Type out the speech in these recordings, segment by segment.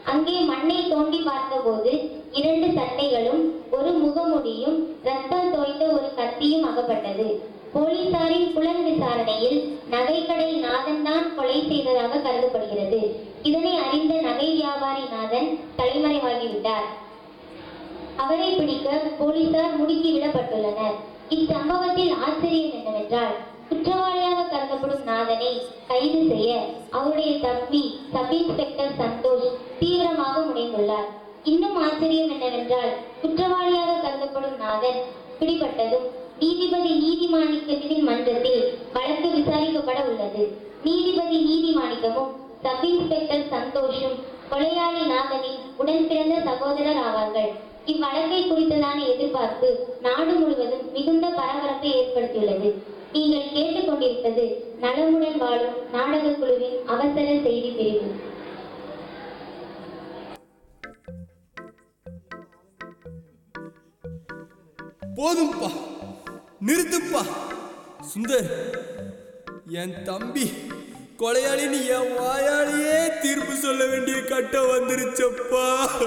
அங்கே மண்ணை தோண்டி பார்த்தபோது இரண்டு சட்டைகளும் ஒரு முகமுடியும் ரத்தம் தோய்ந்த ஒரு கத்தியும் அகப்பட்டது போலீசாரின் புலன் விசாரணையில் நகைக்கடை நாதன் தான் கொலை செய்ததாக கருதப்படுகிறது இதனை அறிந்த நகை வியாபாரி நாதன் தலைமறைவாகிவிட்டார் அவரை பிடிக்க போலீசார் முடுக்கி விடப்பட்டுள்ளனர் இச்சம்பவத்தில் ஆச்சரியம் என்னவென்றால் குற்றவாளியாக கருதப்படும் நாதனை கைது செய்ய அவருடைய தம்பி சப் இன்ஸ்பெக்டர் சந்தோஷ் தீவிரமாக முனைந்துள்ளார் இன்னும் ஆச்சரியம் என்னவென்றால் குற்றவாளியாக கருதப்படும் நாதன் பிடிபட்டதும் நீதிபதி நீதிமாணிக்கத்தின் மன்றத்தில் வழக்கு விசாரிக்கப்பட உள்ளது நீதிபதி நீதிமாணிக்கமும் சப் இன்ஸ்பெக்டர் சந்தோஷும் கொலையாளி நாதனின் உடன் பிறந்த சகோதரர் ஆவார்கள் இவ்வழக்கை குறித்ததான எதிர்பார்ப்பு நாடு முழுவதும் மிகுந்த பரபரப்பை ஏற்படுத்தியுள்ளது நீங்கள் கேட்டுக்கொண்டிருப்பது நலமுடன் வாழும் நாடக குழுவின் அவசர செய்தி பிரிவு போதும்பா நிறுத்துப்பா சுந்தர் என் தம்பி கொலையாளின்னு என் வாயாலேயே தீர்ப்பு சொல்ல வேண்டிய கட்டம் வந்துருச்சப்பா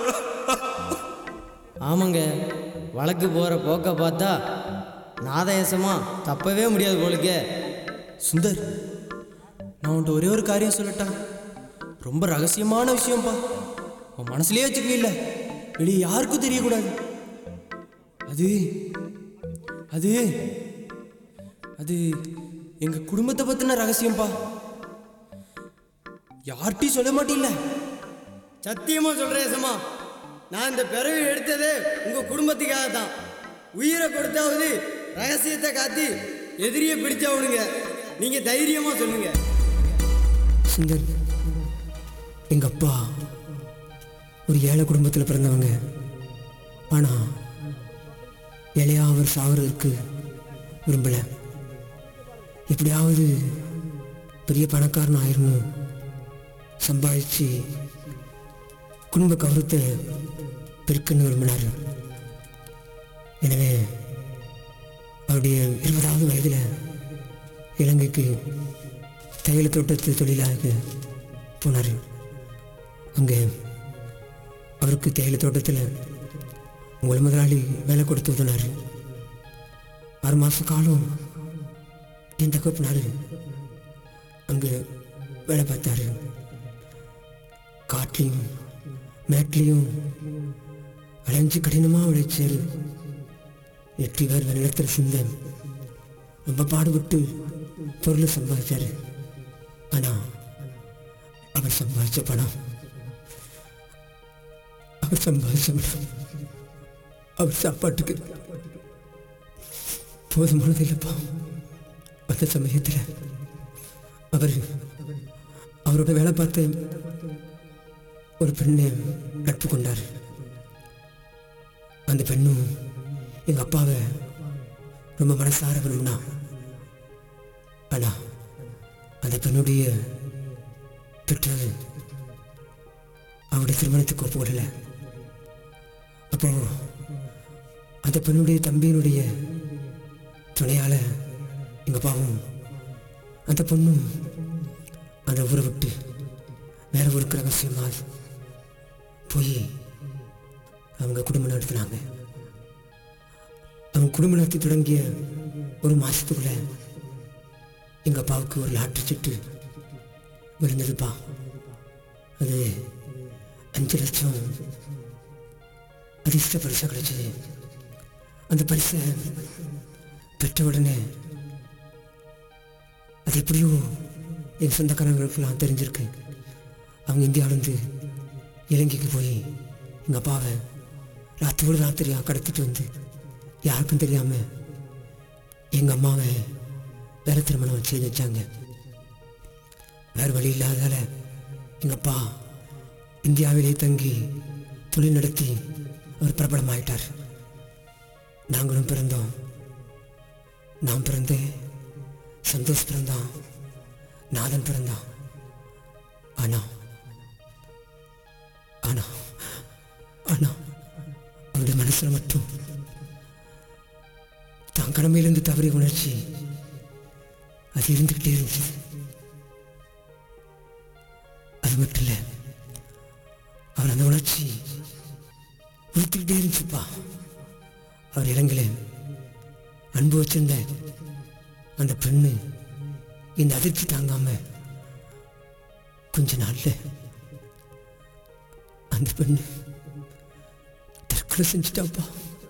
ஆமாங்க வழக்கு போகிற போக்க பார்த்தா நாதயசமா தப்பவே முடியாது போலுக்கே சுந்தர் நான் உன்ட்ட ஒரே ஒரு காரியம் சொல்லட்டா ரொம்ப ரகசியமான விஷயம்ப்பா உன் மனசுலயே வச்சுக்க இல்ல வெளியே யாருக்கும் தெரியக்கூடாது அது அது அது எங்க குடும்பத்தை பத்தின ரகசியம்ப்பா யார்கிட்டயும் சொல்ல மாட்டீல்ல சத்தியமா சொல்றேன் ஏசமா நான் இந்த பிறவி எடுத்ததே உங்க குடும்பத்துக்காக தான் உயிரை கொடுத்தாவது ரகசியத்தை காத்தி எதிரியை பிடிச்சவனுங்க நீங்க தைரியமா சொல்லுங்க சுந்தர் எங்க அப்பா ஒரு ஏழை குடும்பத்தில் பிறந்தவங்க ஆனா ஏழையா அவர் சாவறதுக்கு விரும்பல எப்படியாவது பெரிய பணக்காரன் ஆயிரணும் சம்பாதிச்சு குடும்ப கௌரவத்தை பெருக்கன்னு விரும்பினார் எனவே அவருடைய இருபதாவது வயதில் இலங்கைக்கு தையல தோட்டத்து தொழிலாக போனார் அங்கே அவருக்கு தேயிலை தோட்டத்தில் உங்கள் முதலாளி வேலை கொடுத்து உதனார் ஆறு மாத காலம் என் தகப்பினார் அங்கே வேலை பார்த்தாரு காட்டிலையும் மேட்லேயும் அலைஞ்சு கடினமாக உழைச்சாரு எட்டு பேர் நிலத்தில் சிந்த ரொம்ப பாடுபட்டு பொருளை சம்பாதிச்சாரு ஆனா அவர் சம்பாதிச்ச பணம் அவர் சம்பாதிச்ச பணம் அவர் சாப்பாட்டுக்கு போதுமானது இல்லைப்பா அந்த சமயத்தில் அவர் அவரோட வேலை பார்த்த ஒரு பெண்ணை நட்பு கொண்டார் அந்த பெண்ணும் எங்க அப்பாவை ரொம்ப மனசார விரும்பினா ஆனா அந்த பெண்ணுடைய பெற்றது அவருடைய திருமணத்துக்கு ஒப்புக்கொள்ளல அப்போ அந்த பெண்ணுடைய தம்பியினுடைய துணையால எங்க அப்பாவும் அந்த பொண்ணும் அந்த ஊரை விட்டு வேற ஊருக்கு ரகசியமா போய் அவங்க குடும்பம் நடத்தினாங்க அவங்க குடும்பம் நடத்தி தொடங்கிய ஒரு மாசத்துக்குள்ள எங்க அப்பாவுக்கு ஒரு லாட்டரி சீட்டு விழுந்ததுப்பா அது அஞ்சு லட்சம் அதிர்ஷ்ட பரிசா கிடைச்சது அந்த பரிசை பெற்ற உடனே அது எப்படியோ என் சொந்தக்காரங்களுக்கெல்லாம் தெரிஞ்சிருக்கு அவங்க இந்தியாவிலேருந்து இலங்கைக்கு போய் எங்கள் அப்பாவை ராத்திரி ராத்திரியாக கடத்திட்டு வந்து யாருக்கும் தெரியாமல் எங்கள் அம்மாவை வேற திருமணம் வச்சு வச்சாங்க வேறு வழி இல்லாதால எங்கள் அப்பா இந்தியாவிலே தங்கி தொழில் நடத்தி அவர் பிரபலமாயிட்டார் நாங்களும் பிறந்தோம் நான் பிறந்தேன் சந்தோஷ் பிறந்தான் நாதன் பிறந்தான் ஆனா ஆனா ஆனா அவருடைய மனசுல மட்டும் தான் கடமையிலிருந்து தவறிய உணர்ச்சி அது இருந்துகிட்டே இருந்துச்சு அது மட்டும் இல்லை அவர் அந்த உணர்ச்சி உறுத்திக்கிட்டே இருந்துச்சுப்பா அவர் இளங்கலையில் அன்பு வச்சிருந்த அந்த பெண்ணு இந்த அதிர்ச்சி தாங்காம கொஞ்ச நாள்ல அந்த பெண்ணு தற்கொலை செஞ்சுட்டாப்பா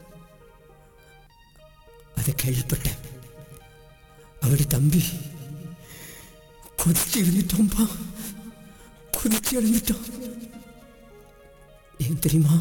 அதை கேள்விப்பட்டேன் அவருடைய தம்பி கொதிச்சு எழுந்துட்டோம்பா கொதிச்சு எழுந்துட்டோம் ஏன் தெரியுமா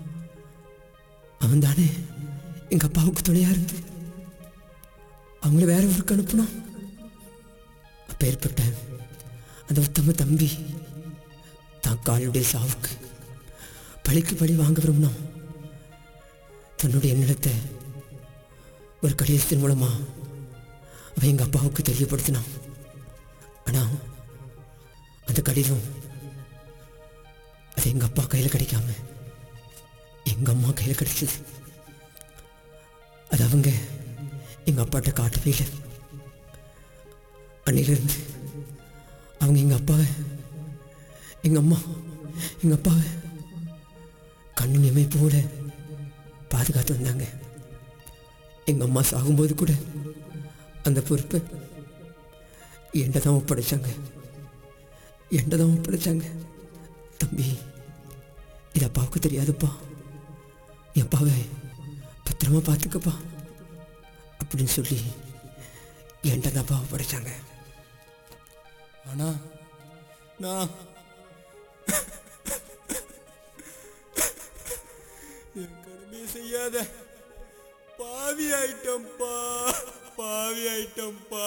அவன் தானே எங்க அப்பாவுக்கு துணையா இருந்து அவங்கள வேற ஊருக்கு அனுப்பணும் அப்பேற்பட்ட அந்த உத்தம தம்பி தான் காலுடைய சாவுக்கு பழிக்கு பழி வாங்க விரும்பினோம் தன்னுடைய எண்ணத்தை ஒரு கடிதத்தின் மூலமா அவன் எங்க அப்பாவுக்கு தெரியப்படுத்தினான் ஆனா அந்த கடிதம் அது எங்க அப்பா கையில கிடைக்காம எங்க அம்மா கையில கிடைச்சது அது அவங்க எங்க அப்பாட்ட காட்டவே இல்லை அன்னையிலிருந்து அவங்க எங்க அப்பாவை எங்க அம்மா எங்க அப்பாவை கண்ணு நிமை போல பாதுகாத்து வந்தாங்க எங்க அம்மா சாகும்போது கூட அந்த பொறுப்பை என்கிட்ட தான் ஒப்படைச்சாங்க என்கிட்ட தான் ஒப்படைச்சாங்க தம்பி இது அப்பாவுக்கு தெரியாதுப்பா என் அப்பாவை பத்திரமா பார்த்துக்கப்பா அப்படின்னு சொல்லி என்கிட்ட தான் அப்பாவை ஒப்படைச்சாங்க ஆனா நான் என் கடமையை செய்யாத பாவி ஆயிட்டம்பா பாவி ஆயிட்டம்பா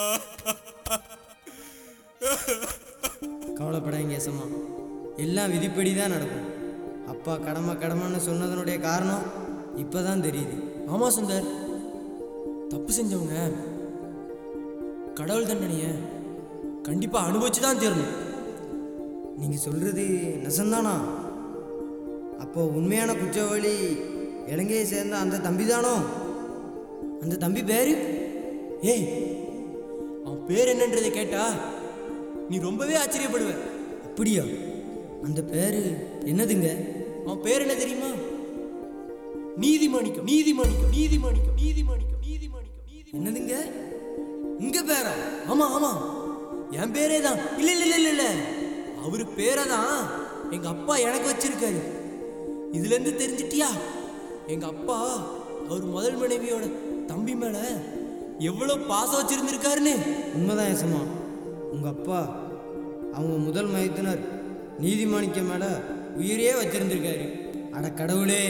கவலைப்படாதீங்க ஏசம்மா எல்லாம் விதிப்படி தான் நடக்கும் அப்பா கடமை கடமைன்னு சொன்னதனுடைய காரணம் இப்போ தான் தெரியுது ஆமா சுந்தர் தப்பு செஞ்சவங்க கடவுள் தண்டனைய கண்டிப்பா அனுபவிச்சு தான் தீரணும் நீங்கள் சொல்கிறது நெசந்தானா அப்போ உண்மையான குற்றவாளி இலங்கையை சேர்ந்த அந்த தம்பி தானோ அந்த தம்பி பேரு ஏய் அவன் பேர் என்னன்றதை கேட்டா நீ ரொம்பவே ஆச்சரியப்படுவ அப்படியா அந்த பேரு என்னதுங்க அவன் பேர் என்ன தெரியுமா நீதிமாணிக்கம் நீதிமாணிக்கம் நீதிமாணிக்கம் நீதிமாணிக்கம் நீதிமாணிக்கம் நீதி என்னதுங்க உங்க பேரா ஆமா ஆமா என் பேரே தான் இல்ல இல்ல இல்ல இல்ல அவரு பேரை தான் எங்க அப்பா எனக்கு வச்சிருக்காரு இதுல இருந்து தெரிஞ்சிட்டியா எங்க அப்பா அவர் முதல் மனைவியோட தம்பி மேல எவ்வளவு பாசம் வச்சிருந்திருக்காருன்னு உண்மைதான் ஏசம்மா உங்கள் அப்பா அவங்க முதல் மைத்துனர் நீதிமாணிக்க மேலே உயிரே வச்சிருந்திருக்காரு அட கடவுளே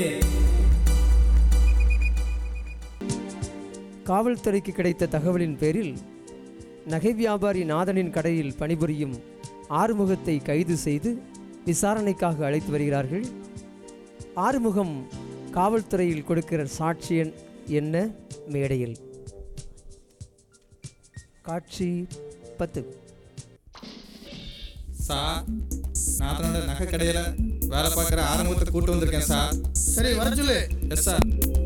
காவல்துறைக்கு கிடைத்த தகவலின் பேரில் நகை வியாபாரி நாதனின் கடையில் பணிபுரியும் ஆறுமுகத்தை கைது செய்து விசாரணைக்காக அழைத்து வருகிறார்கள் ஆறுமுகம் காவல்துறையில் கொடுக்கிற சாட்சியன் என்ன மேடையில் காட்சி பத்து சார் நான் தன்னோட நகை கடையில் வேலை பார்க்குற ஆரம்பத்தை கூட்டு வந்திருக்கேன் சார் சரி வர சொல்லு எஸ் சார்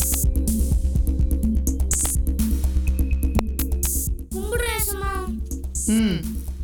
கும்பிடுறேன் சும்மா ம்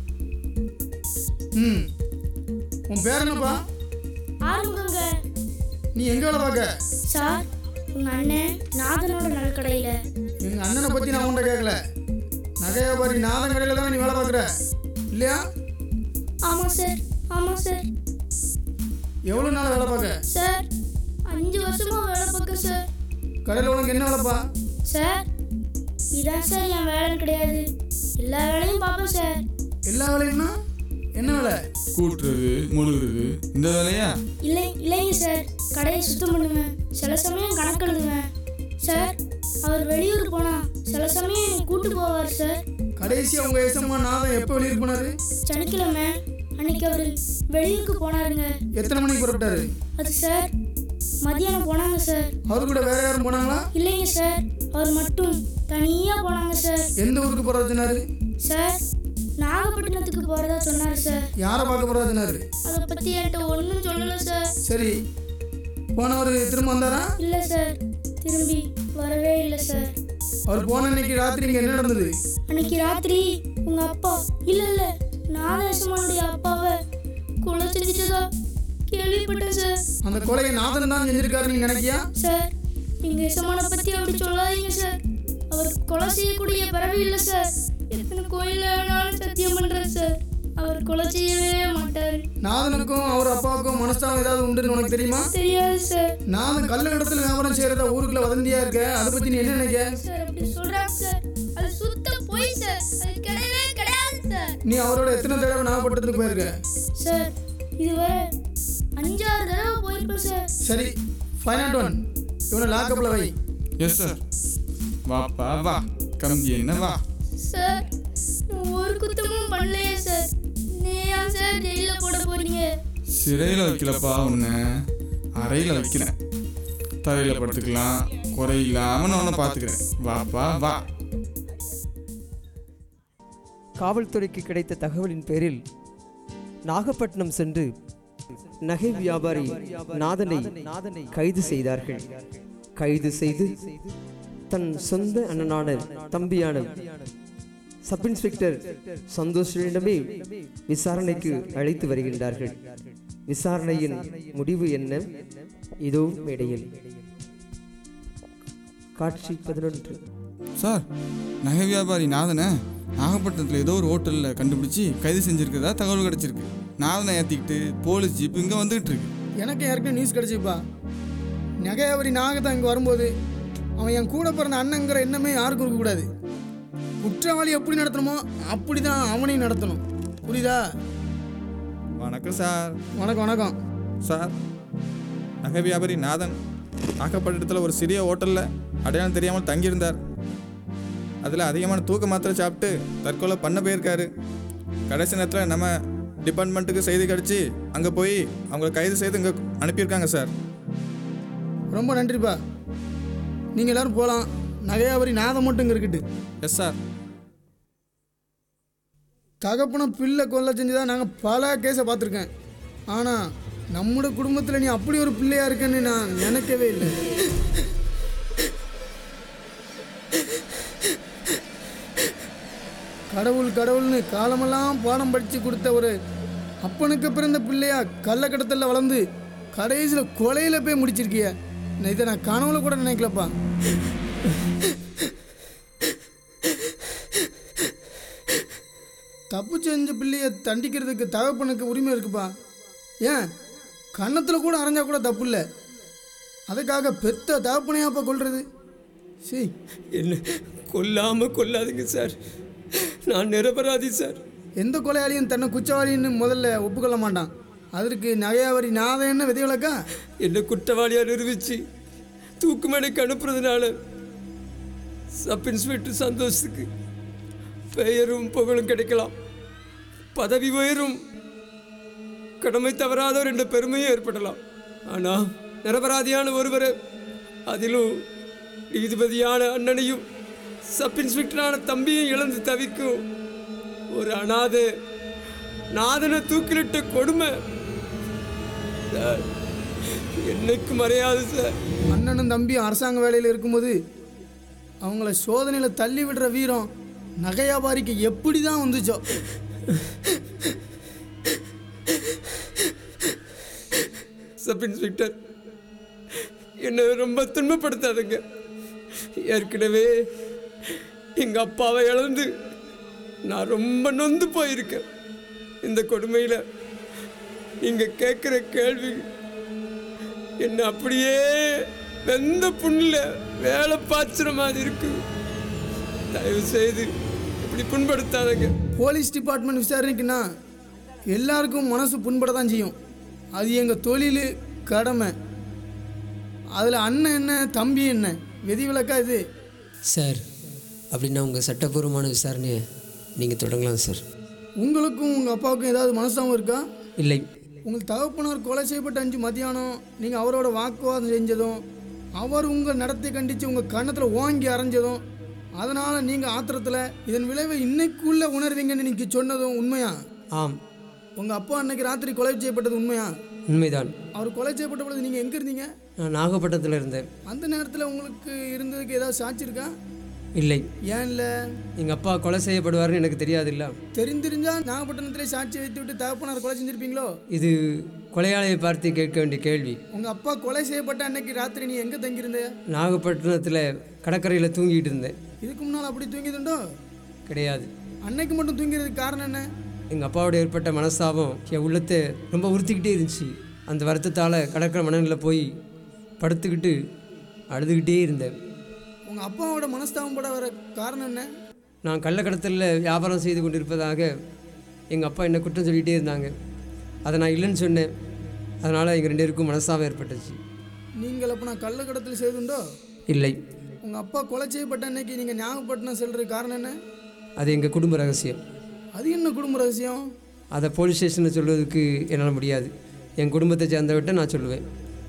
ம் உன் பேர் என்னப்பா ஆரம்பங்க நீ எங்கே வேலை பார்க்க சார் உங்க அண்ணன் நாதனோட நகைக்கடையில எங்கள் அண்ணனை பற்றி நான் உன்கிட்ட கேட்கல நகை வியாபாரி நாதன் கடையில் தானே நீ வேலை பார்க்குற இல்லையா ஆமா சார் ஆமா சார் எவ்வளோ நாள் வேலை பார்க்க சார் அஞ்சு வருஷமா வேலை பார்க்க சார் கடையில் உனக்கு என்ன வேலைப்பா சார் இதான் சார் என் வேலைன்னு கிடையாது எல்லா வேலையும் பார்ப்பேன் சார் எல்லா வேலையும்னா என்ன வேலை கூட்டுறது முழுகிறது இந்த வேலையா இல்லை இல்லைங்க சார் கடையை சுத்தம் பண்ணுவேன் சில சமயம் கணக்கு எழுதுவேன் சார் அவர் வெளியூர் போனா சில சமயம் என்னை கூட்டு போவார் சார் கடைசியாக உங்கள் ஏசம்மா நாதன் எப்போ வெளியூர் போனார் சனிக்கிழமை அன்னைக்கு அவர் வெளியூருக்கு போனாருங்க எத்தனை மணிக்கு புறப்பட்டாரு அது சார் மதியானம் போனாங்க சார் அவர் கூட வேற யாரும் போனாங்களா இல்லைங்க சார் அவர் மட்டும் தனியா போனாங்க சார் எந்த ஊருக்கு போகிறதா சொன்னார் சார் நாகப்பட்டினத்துக்கு போறதா சொன்னார் சார் யாரை பார்க்க போகிறதா சொன்னார் அதை பத்தி என்கிட்ட ஒன்றும் சொல்லல சார் சரி போனவர் திரும்ப வந்தாரா இல்ல சார் திரும்பி வரவே இல்லை சார் அவர் போன அன்னைக்கு ராத்திரி இங்கே என்ன நடந்தது அன்னைக்கு ராத்திரி உங்க அப்பா இல்ல இல்ல நாதேசமானுடைய அப்பாவை கொலை செஞ்சுட்டதா கேள்வி கேள்விப்பட்டேன் சார் அந்த கொலையை நாதன் தான் செஞ்சிருக்காரு நீ நினைக்கியா சார் நீங்க எசமான பத்தி அப்படி சொல்லாதீங்க சார் அவர் கொலை செய்யக்கூடிய பிறவி இல்லை சார் எத்தனை கோயில வேணாலும் சத்தியம் பண்றேன் சார் அவர் கொலை செய்யவே மாட்டார் நாதனுக்கும் அவர் அப்பாவுக்கும் மனஸ்தாபம் ஏதாவது உண்டுன்னு உனக்கு தெரியுமா தெரியாது சார் நாதன் கல்ல இடத்துல வியாபாரம் செய்யறத ஊருக்குள்ள வதந்தியா இருக்க அதை பத்தி நீ என்ன நினைக்க சார் அப்படி சொல்றாங்க சார் அது சுத்த பொய் சார் அது கிடையவே கிடையாது சார் நீ அவரோட எத்தனை தடவை நாகப்பட்டத்துக்கு போயிருக்க சார் இதுவரை அஞ்சாறு தடவை போயிருப்பேன் சார் சரி ஃபைவ் நாட் ஒன் இவனை லாக்கப்ல வை எஸ் சார் வாப்பா வா கம்பி என்ன வா சார் நான் ஒரு குத்தமும் பண்ணலையே சார் நீ ஏன் சார் ஜெயிலில் போட போறீங்க சிறையில் வைக்கலப்பா உன்னை அறையில் வைக்கிறேன் தரையில் படுத்துக்கலாம் குறை இல்லாமல் நான் உன்னை பார்த்துக்கிறேன் வாப்பா வா காவல்துறைக்கு கிடைத்த தகவலின் பேரில் நாகப்பட்டினம் சென்று நகை வியாபாரி நாதனை கைது செய்தார்கள் கைது செய்து தன் சொந்த அண்ணனான தம்பியான சப் இன்ஸ்பெக்டர் சந்தோஷிடமே விசாரணைக்கு அழைத்து வருகின்றார்கள் விசாரணையின் முடிவு என்ன இதோ மேடையில் காட்சி பதினொன்று சார் நகை வியாபாரி நாதனை நாகப்பட்டினத்தில் ஏதோ ஒரு ஹோட்டலில் கண்டுபிடிச்சி கைது செஞ்சிருக்கிறதா தகவல் கிடச்சிருக்கு நாதனை ஏற்றிக்கிட்டு போலீஸ் ஜீப் இங்கே வந்துகிட்டு இருக்கு எனக்கு ஏற்கனவே நியூஸ் கிடைச்சிப்பா நகையாவரி நாகத்தான் இங்கே வரும்போது அவன் என் கூட பிறந்த அண்ணங்கிற எண்ணமே யாருக்கும் இருக்கக்கூடாது குற்றவாளி எப்படி நடத்தணுமோ அப்படி தான் அவனையும் நடத்தணும் புரியுதா வணக்கம் சார் வணக்கம் வணக்கம் சார் நகை வியாபாரி நாதன் நாகப்பட்டினத்தில் ஒரு சிறிய ஹோட்டலில் அடையாளம் தெரியாமல் தங்கியிருந்தார் அதில் அதிகமான தூக்க மாத்திரை சாப்பிட்டு தற்கொலை பண்ண போயிருக்காரு கடைசி நேரத்தில் நம்ம டிபார்ட்மெண்ட்டுக்கு செய்தி கிடச்சி அங்கே போய் அவங்கள கைது செய்து இங்கே அனுப்பியிருக்காங்க சார் ரொம்ப நன்றிப்பா நீங்கள் எல்லாரும் போகலாம் நகையாவரி நாதம் மட்டும் இங்கே இருக்கட்டு எஸ் சார் தகப்பனும் பிள்ளை கொல்ல செஞ்சதா நாங்கள் பல கேஸை பார்த்துருக்கேன் ஆனால் நம்மளோட குடும்பத்தில் நீ அப்படி ஒரு பிள்ளையா இருக்கேன்னு நான் நினைக்கவே இல்லை கடவுள் கடவுள்னு காலமெல்லாம் பாடம் படித்து கொடுத்த ஒரு அப்பனுக்கு பிறந்த பிள்ளையா கள்ளக்கடத்தில் வளர்ந்து கடைசியில் கொலையில் போய் முடிச்சிருக்கிய நான் இதை நான் கனவுல கூட நினைக்கலப்பா தப்பு செஞ்ச பிள்ளைய தண்டிக்கிறதுக்கு தகப்பனுக்கு உரிமை இருக்குப்பா ஏன் கன்னத்தில் கூட அரைஞ்சா கூட தப்பு இல்லை அதுக்காக பெத்த தகப்பனையாப்பா கொல்றது சரி என்ன கொல்லாம கொல்லாதீங்க சார் நான் நிரபராதி சார் எந்த கொலையாளியும் தன்னை குற்றவாளின்னு முதல்ல ஒப்புக்கொள்ள மாட்டான் அதற்கு நகையாவரி நாதம் என்ன விதிவிலக்கா என்ன குற்றவாளியாக நிரூபிச்சு தூக்குமேடைக்கு அனுப்புறதுனால சப் இன்ஸ்பெக்டர் சந்தோஷத்துக்கு பெயரும் புகழும் கிடைக்கலாம் பதவி உயரும் கடமை தவறாதவர் என்ற பெருமையும் ஏற்படலாம் ஆனால் நிரபராதியான ஒருவர் அதிலும் நீதிபதியான அண்ணனையும் சப் இன்ஸ்பெக்டரான தம்பியும் இழந்து தவிக்கும் ஒரு அனாதை நாதனை தூக்கிலிட்ட கொடுமை சார் என்னைக்கு மறையாது சார் அண்ணனும் தம்பியும் அரசாங்க வேலையில் இருக்கும்போது அவங்கள சோதனையில் தள்ளி விடுற வீரம் நகையாபாரிக்கு எப்படி தான் வந்துச்சோ சப் இன்ஸ்பெக்டர் என்னை ரொம்ப துன்பப்படுத்தாதுங்க ஏற்கனவே எங்கள் அப்பாவை இழந்து நான் ரொம்ப நொந்து போயிருக்கேன் இந்த கொடுமையில் நீங்கள் கேட்குற கேள்வி என்ன அப்படியே வெந்த புண்ணில் வேலை பாய்ச்சுற மாதிரி இருக்கு தயவு செய்து இப்படி புண்படுத்தாதங்க போலீஸ் டிபார்ட்மெண்ட் விசாரணைக்குன்னா எல்லாருக்கும் மனசு புண்பட தான் செய்யும் அது எங்கள் தொழில் கடமை அதில் அண்ணன் என்ன தம்பி என்ன விதிவிலக்கா இது சார் அப்படின்னா உங்கள் சட்டப்பூர்வமான விசாரணையை நீங்கள் தொடங்கலாம் சார் உங்களுக்கும் உங்கள் அப்பாவுக்கும் ஏதாவது மனசாவும் இருக்கா இல்லை உங்கள் தகப்பனார் கொலை செய்யப்பட்ட அஞ்சு மத்தியானம் நீங்கள் அவரோட வாக்குவாதம் செஞ்சதும் அவர் உங்கள் நடத்தை கண்டித்து உங்கள் கன்னத்தில் ஓங்கி அரைஞ்சதும் அதனால் நீங்கள் ஆத்திரத்தில் இதன் விளைவை இன்னைக்குள்ள உணர்வீங்கன்னு நீங்கள் சொன்னதும் உண்மையா ஆம் உங்கள் அப்பா அன்னைக்கு ராத்திரி கொலை செய்யப்பட்டது உண்மையா உண்மைதான் அவர் கொலை செய்யப்பட்ட பொழுது நீங்கள் எங்கே இருந்தீங்க நான் நாகப்பட்டினத்தில் இருந்தேன் அந்த நேரத்தில் உங்களுக்கு இருந்ததுக்கு ஏதாவது சாட்சி இருக்கா இல்லை ஏன் இல்லை எங்கள் அப்பா கொலை செய்யப்படுவார்னு எனக்கு தெரியாதுல்ல தெரிந்திருந்தா நாகப்பட்டினத்திலே சாட்சி வைத்து விட்டு தகப்பனார் கொலை செஞ்சிருப்பீங்களோ இது கொலையாளியை பார்த்து கேட்க வேண்டிய கேள்வி உங்கள் அப்பா கொலை செய்யப்பட்ட அன்னைக்கு ராத்திரி நீ எங்கே தங்கியிருந்த நாகப்பட்டினத்தில் கடற்கரையில் தூங்கிட்டு இருந்தேன் இதுக்கு முன்னால் அப்படி தூங்கிதுண்டோ கிடையாது அன்னைக்கு மட்டும் தூங்கிறதுக்கு காரணம் என்ன எங்கள் அப்பாவோட ஏற்பட்ட மனஸ்தாபம் என் உள்ளத்தை ரொம்ப உறுத்திக்கிட்டே இருந்துச்சு அந்த வருத்தத்தால் கடற்கரை மணலில் போய் படுத்துக்கிட்டு அழுதுகிட்டே இருந்தேன் உங்கள் அப்பாவோட மனஸ்தாபம் பட வர காரணம் என்ன நான் கள்ளக்கடத்தலில் வியாபாரம் செய்து கொண்டிருப்பதாக எங்கள் அப்பா என்னை குற்றம் சொல்லிகிட்டே இருந்தாங்க அதை நான் இல்லைன்னு சொன்னேன் அதனால் எங்கள் ரெண்டு பேருக்கும் மனஸ்தாபம் ஏற்பட்டுச்சு நீங்கள் அப்போ நான் கள்ளக்கடத்தில் செய்துண்டோ இல்லை உங்கள் அப்பா கொலை செய்யப்பட்ட அன்னைக்கு நீங்கள் ஞாபகப்பட்டினம் செல்றதுக்கு காரணம் என்ன அது எங்கள் குடும்ப ரகசியம் அது என்ன குடும்ப ரகசியம் அதை போலீஸ் ஸ்டேஷனில் சொல்வதற்கு என்னால் முடியாது என் குடும்பத்தை சேர்ந்தவட்ட நான் சொல்லுவேன்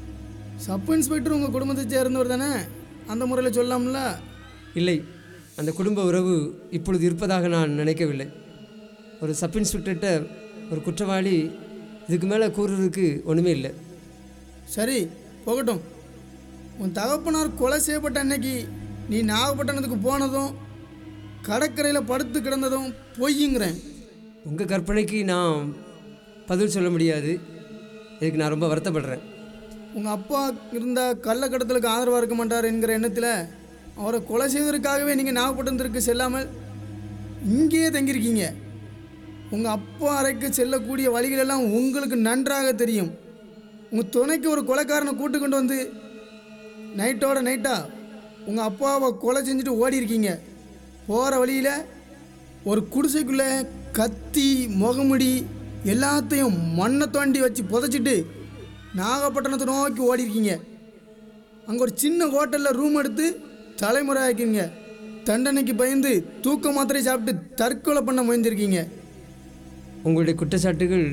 சப் இன்ஸ்பெக்டர் உங்கள் குடும்பத்தை சேர்ந்தவர் தானே அந்த முறையில் சொல்லலாம்ல இல்லை அந்த குடும்ப உறவு இப்பொழுது இருப்பதாக நான் நினைக்கவில்லை ஒரு சப் இன்ஸ்பெக்டர்கிட்ட ஒரு குற்றவாளி இதுக்கு மேலே கூறுறதுக்கு ஒன்றுமே இல்லை சரி போகட்டும் உன் தகப்பனார் கொலை செய்யப்பட்ட அன்னைக்கு நீ நாகப்பட்டினத்துக்கு போனதும் கடற்கரையில் படுத்து கிடந்ததும் பொய்யுங்கிறேன் உங்கள் கற்பனைக்கு நான் பதில் சொல்ல முடியாது இதுக்கு நான் ரொம்ப வருத்தப்படுறேன் உங்கள் அப்பா இருந்த கள்ளக்கடத்தலுக்கு ஆதரவாக இருக்க மாட்டார் என்கிற எண்ணத்தில் அவரை கொலை செய்வதற்காகவே நீங்கள் நாகப்பட்டினத்திற்கு செல்லாமல் இங்கேயே தங்கியிருக்கீங்க உங்கள் அப்பா அறைக்கு செல்லக்கூடிய வழிகளெல்லாம் உங்களுக்கு நன்றாக தெரியும் உங்கள் துணைக்கு ஒரு கொலைக்காரனை கூட்டு கொண்டு வந்து நைட்டோட நைட்டாக உங்கள் அப்பாவை கொலை செஞ்சுட்டு ஓடி இருக்கீங்க போகிற வழியில் ஒரு குடிசைக்குள்ளே கத்தி முகமுடி எல்லாத்தையும் மண்ணை தோண்டி வச்சு புதைச்சிட்டு நாகப்பட்டினத்தை நோக்கி ஓடி இருக்கீங்க அங்கே ஒரு சின்ன ஹோட்டலில் ரூம் எடுத்து தலைமுறை ஆக்கிங்க தண்டனைக்கு பயந்து தூக்க மாத்திரை சாப்பிட்டு தற்கொலை பண்ண முயந்திருக்கீங்க உங்களுடைய குற்றச்சாட்டுகள்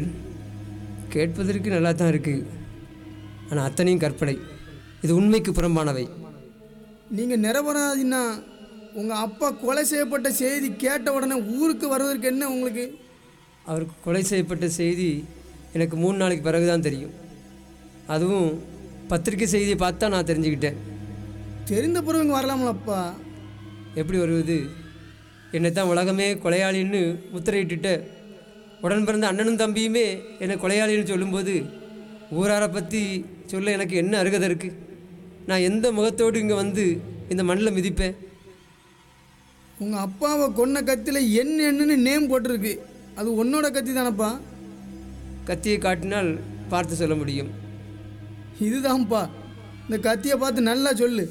கேட்பதற்கு நல்லா தான் இருக்குது ஆனால் அத்தனையும் கற்பனை இது உண்மைக்கு புறம்பானவை நீங்கள் நிரபராதின்னா உங்கள் அப்பா கொலை செய்யப்பட்ட செய்தி கேட்ட உடனே ஊருக்கு வருவதற்கு என்ன உங்களுக்கு அவருக்கு கொலை செய்யப்பட்ட செய்தி எனக்கு மூணு நாளைக்கு பிறகு தான் தெரியும் அதுவும் பத்திரிக்கை செய்தியை பார்த்து தான் நான் தெரிஞ்சுக்கிட்டேன் தெரிந்த பிறகு இங்கே வரலாமலப்பா எப்படி வருவது என்னை தான் உலகமே கொலையாளின்னு முத்திரையிட்டுட்ட உடன் பிறந்த அண்ணனும் தம்பியுமே என்னை கொலையாளின்னு சொல்லும்போது ஊராரை பற்றி சொல்ல எனக்கு என்ன அருகதை இருக்குது நான் எந்த முகத்தோடு இங்கே வந்து இந்த மண்ணில் மிதிப்பேன் உங்கள் அப்பாவை கொன்ன கத்தியில் என்ன என்னன்னு நேம் போட்டிருக்கு அது உன்னோட கத்தி தானப்பா கத்தியை காட்டினால் பார்த்து சொல்ல முடியும் இதுதான்ப்பா இந்த கத்தியை பார்த்து நல்லா சொல்லு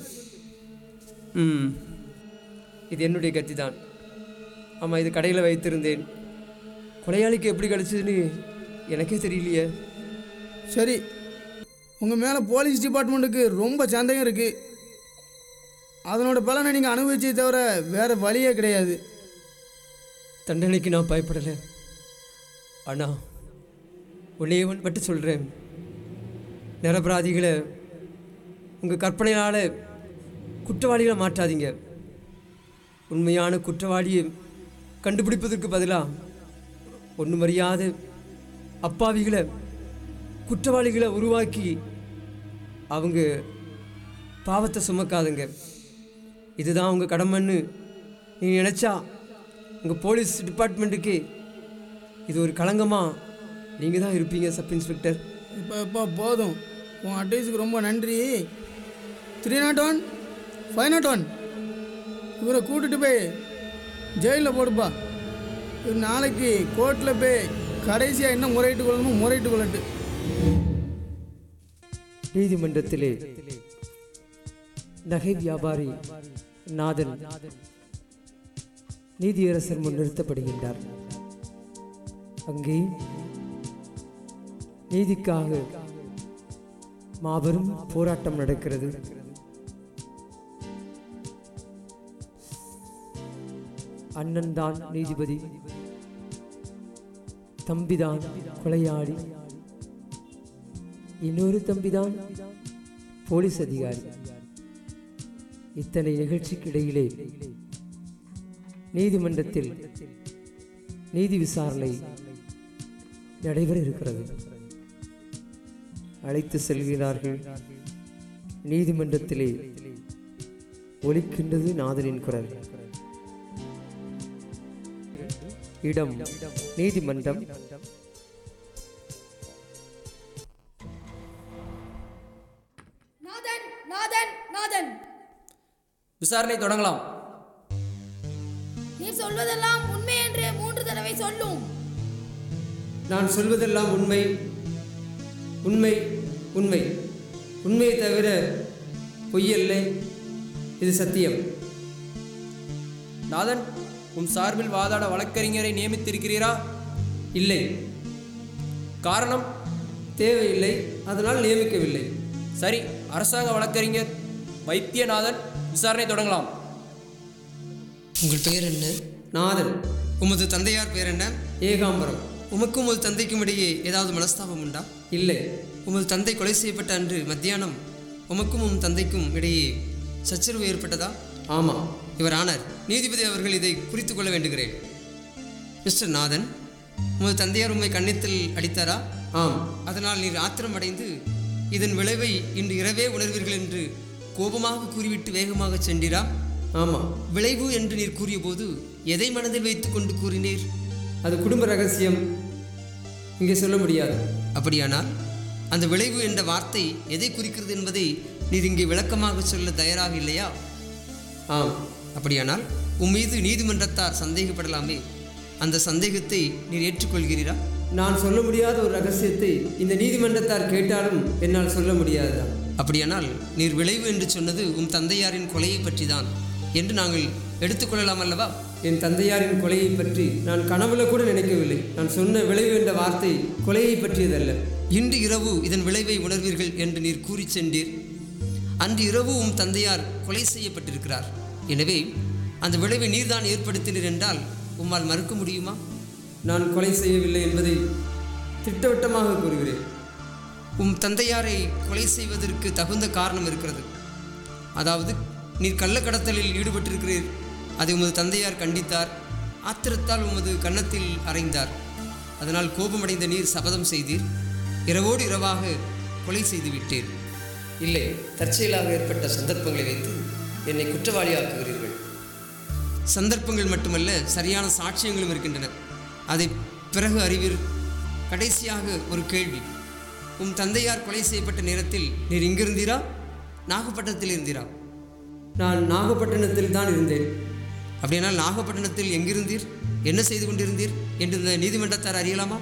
ம் இது என்னுடைய கத்தி தான் ஆமாம் இது கடையில் வைத்திருந்தேன் கொலையாளிக்கு எப்படி கிடச்சதுன்னு எனக்கே தெரியலையே சரி உங்கள் மேலே போலீஸ் டிபார்ட்மெண்ட்டுக்கு ரொம்ப சந்தேகம் இருக்குது அதனோட பலனை நீங்கள் அனுபவிச்சே தவிர வேறு வழியே கிடையாது தண்டனைக்கு நான் பயப்படலை அண்ணா ஒன்னே ஒன்று மட்டும் சொல்கிறேன் நிரபராதிகளை உங்கள் கற்பனையால் குற்றவாளிகளை மாற்றாதீங்க உண்மையான குற்றவாளியை கண்டுபிடிப்பதற்கு பதிலாக ஒன்றும் அறியாத அப்பாவிகளை குற்றவாளிகளை உருவாக்கி அவங்க பாவத்தை சுமக்காதுங்க இதுதான் உங்கள் கடமைன்னு நீங்கள் நினச்சா உங்கள் போலீஸ் டிபார்ட்மெண்ட்டுக்கு இது ஒரு களங்கமாக நீங்கள் தான் இருப்பீங்க சப் இன்ஸ்பெக்டர் இப்போ இப்போ போதும் உன் அட்வைஸுக்கு ரொம்ப நன்றி three nought one five nought one இவரை கூட்டிட்டு போய் ஜெயிலில் போடுப்பா இவர் நாளைக்கு கோர்ட்டில் போய் கடைசியாக என்ன முறையிட்டு கொள்ளணுமோ முறையிட்டு கொள்ளட்டு நீதிமன்றத்திலே நகை வியாபாரி நாதன் நீதியரசர் முன் நிறுத்தப்படுகின்றார் அங்கே நீதிக்காக மாபெரும் போராட்டம் நடக்கிறது அண்ணன் தான் நீதிபதி தம்பிதான் கொலையாளி இன்னொரு தம்பிதான் போலீஸ் அதிகாரி இத்தனை நிகழ்ச்சிக்கு இடையிலே நீதிமன்றத்தில் நீதி விசாரணை நடைபெற இருக்கிறது அழைத்து செல்கிறார்கள் நீதிமன்றத்திலே ஒலிக்கின்றது நாதனின் குரல் இடம் நீதிமன்றம் நாதன் நாதன் நாதன் விசாரணை தொடங்கலாம் நீர் சொல்வதெல்லாம் உண்மை என்று மூன்று தடவை சொல்லும் நான் சொல்வதெல்லாம் உண்மை உண்மை உண்மை உண்மையை தவிர பொய்யல்லை இது சத்தியம் நாதன் உம் சார்பில் வாதாட வழக்கறிஞரை நியமித்திருக்கிறீரா இல்லை காரணம் தேவையில்லை அதனால் நியமிக்கவில்லை சரி அரசாங்க வழக்கறிஞர் வைத்தியநாதன் விசாரணை தொடங்கலாம் உங்கள் பெயர் என்ன நாதன் உமது தந்தையார் பெயர் என்ன ஏகாம்பரம் உமக்கும் உமது தந்தைக்கும் இடையே ஏதாவது மனஸ்தாபம் உண்டா இல்லை உமது தந்தை கொலை செய்யப்பட்ட அன்று மத்தியானம் உமக்கும் உம் தந்தைக்கும் இடையே சச்சரவு ஏற்பட்டதா ஆமாம் இவர் ஆனார் நீதிபதி அவர்கள் இதை குறித்து கொள்ள வேண்டுகிறேன் மிஸ்டர் நாதன் உமது தந்தையார் உம்மை கன்னத்தில் அடித்தாரா ஆம் அதனால் நீர் ஆத்திரம் அடைந்து இதன் விளைவை இன்று இரவே உணர்வீர்கள் என்று கோபமாக கூறிவிட்டு வேகமாக சென்றீரா ஆமாம் விளைவு என்று நீர் கூறியபோது எதை மனதில் வைத்துக் கொண்டு கூறினீர் அது குடும்ப ரகசியம் இங்கே சொல்ல முடியாது அப்படியானால் அந்த விளைவு என்ற வார்த்தை எதை குறிக்கிறது என்பதை நீர் இங்கே விளக்கமாக சொல்ல தயாராக இல்லையா ஆம் அப்படியானால் உம் மீது நீதிமன்றத்தார் சந்தேகப்படலாமே அந்த சந்தேகத்தை நீர் ஏற்றுக்கொள்கிறீரா நான் சொல்ல முடியாத ஒரு ரகசியத்தை இந்த நீதிமன்றத்தார் கேட்டாலும் என்னால் சொல்ல முடியாதுதான் அப்படியானால் நீர் விளைவு என்று சொன்னது உம் தந்தையாரின் கொலையை பற்றிதான் என்று நாங்கள் எடுத்துக்கொள்ளலாம் அல்லவா என் தந்தையாரின் கொலையை பற்றி நான் கனவுல கூட நினைக்கவில்லை நான் சொன்ன விளைவு என்ற வார்த்தை கொலையை பற்றியதல்ல இன்று இரவு இதன் விளைவை உணர்வீர்கள் என்று நீர் கூறிச் சென்றீர் அன்று இரவு உம் தந்தையார் கொலை செய்யப்பட்டிருக்கிறார் எனவே அந்த விளைவை நீர்தான் ஏற்படுத்தினீர் என்றால் உம்மால் மறுக்க முடியுமா நான் கொலை செய்யவில்லை என்பதை திட்டவட்டமாக கூறுகிறேன் உம் தந்தையாரை கொலை செய்வதற்கு தகுந்த காரணம் இருக்கிறது அதாவது நீர் கள்ளக்கடத்தலில் ஈடுபட்டிருக்கிறீர் அதை உமது தந்தையார் கண்டித்தார் ஆத்திரத்தால் உமது கன்னத்தில் அறைந்தார் அதனால் கோபமடைந்த நீர் சபதம் செய்தீர் இரவோடு இரவாக கொலை செய்து விட்டீர் இல்லை தற்செயலாக ஏற்பட்ட சந்தர்ப்பங்களை வைத்து என்னை குற்றவாளியாக்குகிறீர்கள் சந்தர்ப்பங்கள் மட்டுமல்ல சரியான சாட்சியங்களும் இருக்கின்றன அதை பிறகு அறிவீர் கடைசியாக ஒரு கேள்வி உம் தந்தையார் கொலை செய்யப்பட்ட நேரத்தில் நீர் இங்கிருந்தீரா நாகப்பட்டினத்தில் இருந்தீரா நான் நாகப்பட்டினத்தில் தான் இருந்தேன் அப்படியானால் நாகப்பட்டினத்தில் எங்கிருந்தீர் என்ன செய்து கொண்டிருந்தீர் என்று இந்த நீதிமன்றத்தார் அறியலாமா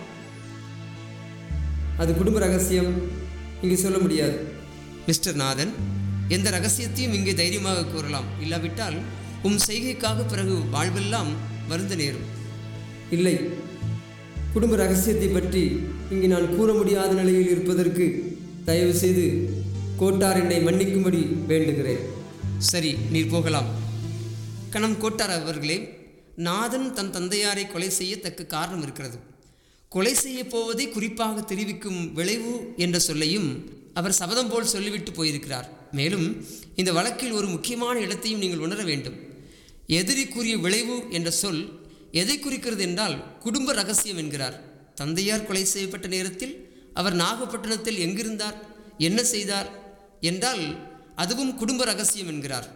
அது குடும்ப ரகசியம் இங்கு சொல்ல முடியாது மிஸ்டர் நாதன் எந்த ரகசியத்தையும் இங்கே தைரியமாக கூறலாம் இல்லாவிட்டால் உம் செய்கைக்காக பிறகு வாழ்வெல்லாம் வருந்த நேரும் இல்லை குடும்ப ரகசியத்தை பற்றி இங்கு நான் கூற முடியாத நிலையில் இருப்பதற்கு தயவு செய்து கோட்டார் என்னை மன்னிக்கும்படி வேண்டுகிறேன் சரி நீர் போகலாம் கணம் கோட்டார் அவர்களே நாதன் தன் தந்தையாரை கொலை செய்ய தக்க காரணம் இருக்கிறது கொலை செய்ய போவதை குறிப்பாக தெரிவிக்கும் விளைவு என்ற சொல்லையும் அவர் சபதம் போல் சொல்லிவிட்டு போயிருக்கிறார் மேலும் இந்த வழக்கில் ஒரு முக்கியமான இடத்தையும் நீங்கள் உணர வேண்டும் எதிரி கூறிய விளைவு என்ற சொல் எதை குறிக்கிறது என்றால் குடும்ப ரகசியம் என்கிறார் தந்தையார் கொலை செய்யப்பட்ட நேரத்தில் அவர் நாகப்பட்டினத்தில் எங்கிருந்தார் என்ன செய்தார் என்றால் அதுவும் குடும்ப ரகசியம் என்கிறார்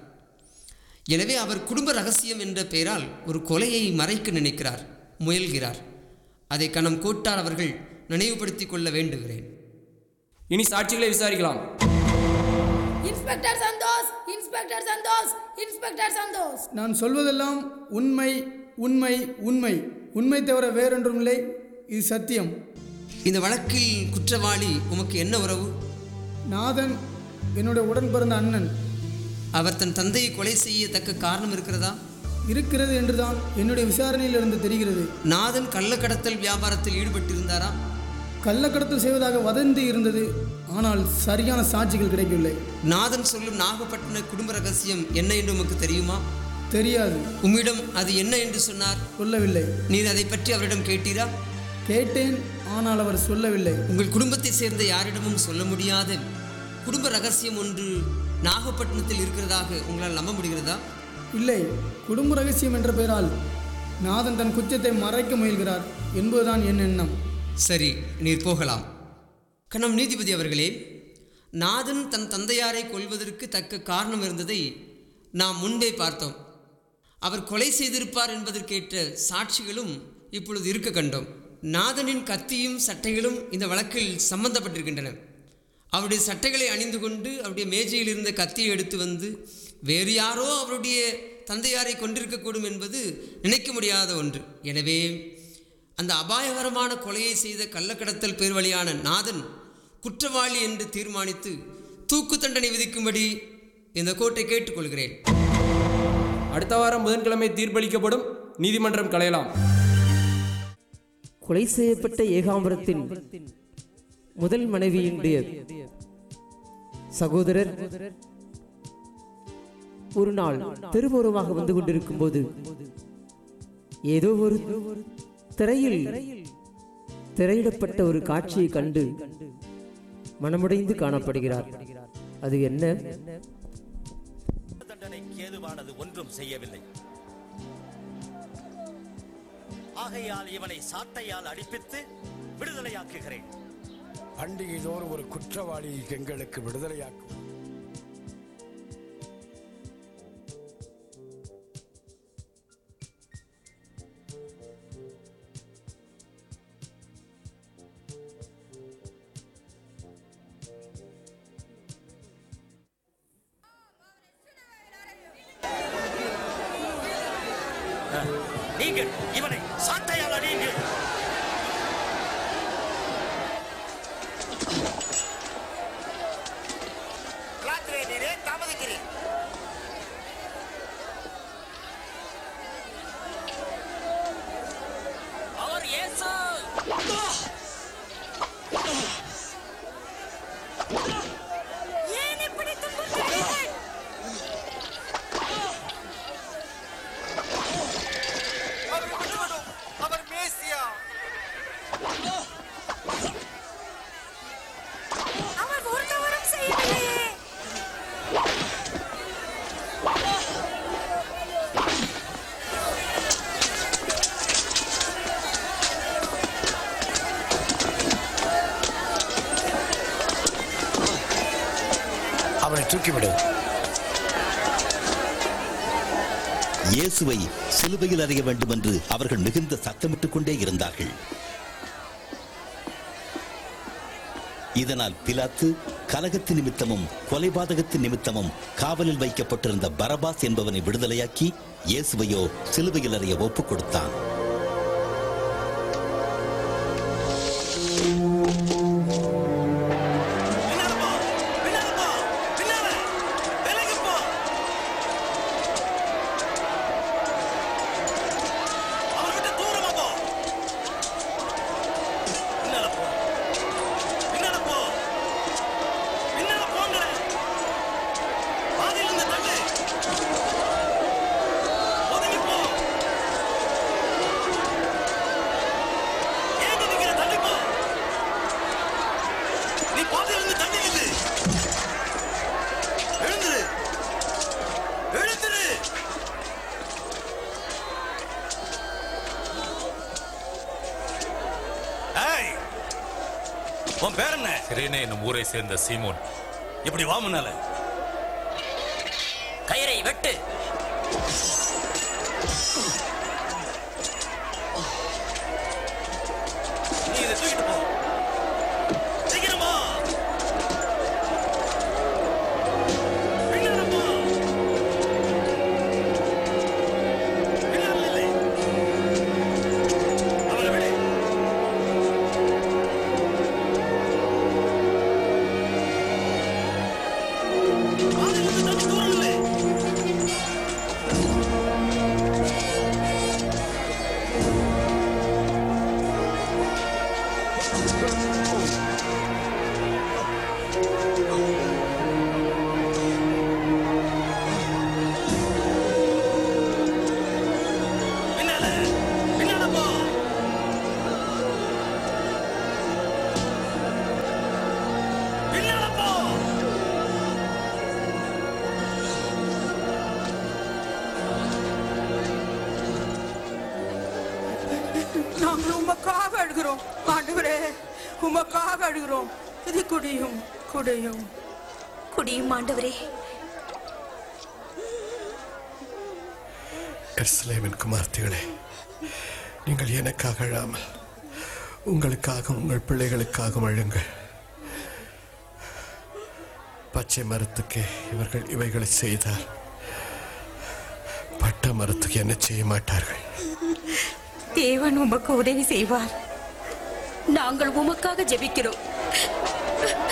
எனவே அவர் குடும்ப ரகசியம் என்ற பெயரால் ஒரு கொலையை மறைக்க நினைக்கிறார் முயல்கிறார் அதை கணம் கோட்டார் அவர்கள் நினைவுபடுத்திக் கொள்ள வேண்டுகிறேன் இனி சாட்சிகளை விசாரிக்கலாம் inspector Santhosh inspector Santhosh inspector Santhosh நான் சொல்வதெல்லாம் உண்மை உண்மை உண்மை உண்மை தவிர வேறொன்றும் இல்லை இது சத்தியம் இந்த வழக்கில் குற்றவாளி உமக்கு என்ன உறவு நாதன் என்னுடைய உடன் பிறந்த அண்ணன் அவர் தன் தந்தையை கொலை செய்யத்தக்க காரணம் இருக்கிறதா இருக்கிறது என்றுதான் என்னுடைய விசாரணையிலிருந்து தெரிகிறது நாதன் கள்ளக்கடத்தல் வியாபாரத்தில் ஈடுபட்டிருந்தாரா கள்ளக்கடத்தல் செய்வதாக வதந்தி இருந்தது ஆனால் சரியான சாட்சிகள் கிடைக்கவில்லை நாதன் சொல்லும் நாகப்பட்டின குடும்ப ரகசியம் என்ன என்று உமக்கு தெரியுமா தெரியாது உம்மிடம் அது என்ன என்று சொன்னார் சொல்லவில்லை நீர் அதை பற்றி அவரிடம் கேட்டீரா கேட்டேன் ஆனால் அவர் சொல்லவில்லை உங்கள் குடும்பத்தை சேர்ந்த யாரிடமும் சொல்ல முடியாத குடும்ப ரகசியம் ஒன்று நாகப்பட்டினத்தில் இருக்கிறதாக உங்களால் நம்ப முடிகிறதா இல்லை குடும்ப ரகசியம் என்ற பெயரால் நாதன் தன் குற்றத்தை மறைக்க முயல்கிறார் என்பதுதான் என் எண்ணம் சரி நீர் போகலாம் கணம் நீதிபதி அவர்களே நாதன் தன் தந்தையாரை கொல்வதற்கு தக்க காரணம் இருந்ததை நாம் முன்பே பார்த்தோம் அவர் கொலை செய்திருப்பார் என்பதற்கேற்ற சாட்சிகளும் இப்பொழுது இருக்க கண்டோம் நாதனின் கத்தியும் சட்டைகளும் இந்த வழக்கில் சம்பந்தப்பட்டிருக்கின்றன அவருடைய சட்டைகளை அணிந்து கொண்டு அவருடைய மேஜையில் இருந்த கத்தியை எடுத்து வந்து வேறு யாரோ அவருடைய தந்தையாரை கொண்டிருக்கக்கூடும் என்பது நினைக்க முடியாத ஒன்று எனவே அந்த அபாயகரமான கொலையை செய்த கள்ளக்கடத்தல் பேர்வழியான நாதன் குற்றவாளி என்று தீர்மானித்து தூக்கு தண்டனை விதிக்கும்படி இந்த கோர்ட்டை கேட்டுக்கொள்கிறேன் அடுத்த வாரம் புதன்கிழமை தீர்ப்பளிக்கப்படும் நீதிமன்றம் கலையலாம் கொலை செய்யப்பட்ட ஏகாம்பரத்தின் முதல் மனைவியினுடைய சகோதரர் ஒரு நாள் தெருவோரமாக வந்து கொண்டிருக்கும் போது ஏதோ ஒரு திரையில் திரையிடப்பட்ட ஒரு காட்சியை கண்டு மனமுடைந்து காணப்படுகிறார் அது என்ன தண்டனைக்கு ஏதுவானது ஒன்றும் செய்யவில்லை ஆகையால் இவனை சாட்டையால் அடிப்பித்து விடுதலையாக்குகிறேன் பண்டிகை தோறும் ஒரு குற்றவாளி எங்களுக்கு விடுதலையாக்கும் நீங்கள் இவனை சாட்டையால் அடியுங்கள் நீரே தாமதிக்கிறேன் அவர் இயேசு ஏன் இப்படி துன்புறுத்துகிறீர்கள் அவரை விட்டுவிடும் அவர் மேசியா அவர் ஒரு தவறும் செய்யவில்லையே அவனை தூக்கிவிடு இயேசுவை சிலுவையில் அறைய வேண்டும் என்று அவர்கள் மிகுந்த சத்தமிட்டுக் கொண்டே இருந்தார்கள் இதனால் பிலாத்து கலகத்து நிமித்தமும் கொலைபாதகத்து நிமித்தமும் காவலில் வைக்கப்பட்டிருந்த பரபாஸ் என்பவனை விடுதலையாக்கி இயேசுவையோ சிலுவையில் அறைய ஒப்புக் கொடுத்தான் அவரை விட்டு தூரமா போ பின்னால போ பின்னால போ பின்னால போங்க பாதியிலிருந்து தள்ளு ஒதுங்கி போ ஏன் நிக்கிற தள்ளி போ நீ பாதியிலிருந்து தள்ளி நில்லு எழுந்துரு எழுந்துரு ஏய் உன் பேர் என்ன சிரேனே என்னும் ஊரை சேர்ந்த சீமோன் இப்படி வா முன்னால கயிறை வெட்டு நீ இதை தூக்கிட்டு போ சீக்கிரமா பின்னால போ பின்னால இல்லை அவனை விடு பாதியிலிருந்து தள்ளி தூரம் இல்லை பின்னால பின்னால போ பின்னால போ நாங்கள் உமக்காக அழுகிறோம் ஆண்டவரே உமக்காக அழுகிறோம் இது குடியும் குடியும் குடியும் ஆண்டவரே எருசலேமின் குமார்த்திகளே நீங்கள் எனக்காக அழாமல் உங்களுக்காக உங்கள் பிள்ளைகளுக்காகவும் அழுங்கள் பச்சை மரத்துக்கே இவர்கள் இவைகளை செய்தால் பட்ட மரத்துக்கு என்ன செய்ய மாட்டார்கள் தேவன் உமக்கு உதவி செய்வார் நாங்கள் உமக்காக ஜெபிக்கிறோம்